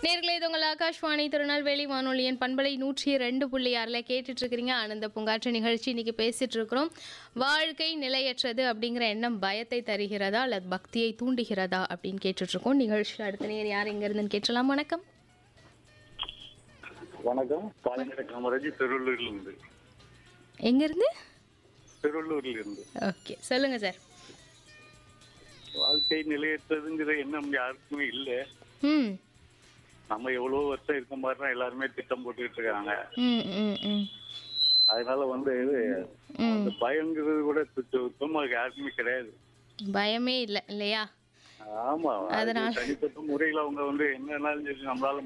நேர்களே இது உங்கள் ஆகாஷ்வாணி திருநெல்வேலி வானொலியின் பண்பலை நூற்றி ரெண்டு புள்ளி ஆறில் கேட்டுட்டு இருக்கிறீங்க ஆனந்த பூங்காற்று நிகழ்ச்சி இன்னைக்கு பேசிட்டு இருக்கிறோம் வாழ்க்கை நிலையற்றது அப்படிங்கிற எண்ணம் பயத்தை தருகிறதா அல்லது பக்தியை தூண்டுகிறதா அப்படின்னு கேட்டுட்டு இருக்கோம் நிகழ்ச்சியில் அடுத்த நேர் யார் எங்க இருந்துன்னு கேட்டலாம் வணக்கம் வணக்கம் பாலங்கட காமராஜ் திருவள்ளூர்ல இருந்து எங்க இருந்து திருவள்ளூர்ல இருந்து ஓகே சொல்லுங்க சார் வாழ்க்கை நிலையற்றதுங்கிற எண்ணம் யாருக்குமே இல்ல ம் நம்ம எவ்வளவு வருஷம் இருக்க மாதிரி தான் எல்லாருமே திட்டம் போட்டுக்கிட்டு இருக்காங்க ம் ம் ம் அதனால வந்து அந்த பயங்கிறது கூட சுத்த- சுத்தமா யாருக்குமே கிடையாது பயமே இல்லை இல்லையா ஆமா அது அதனால- தனிப்பட்ட முறையில அவங்க வந்து என்னன்னாலும் சரி நம்மளால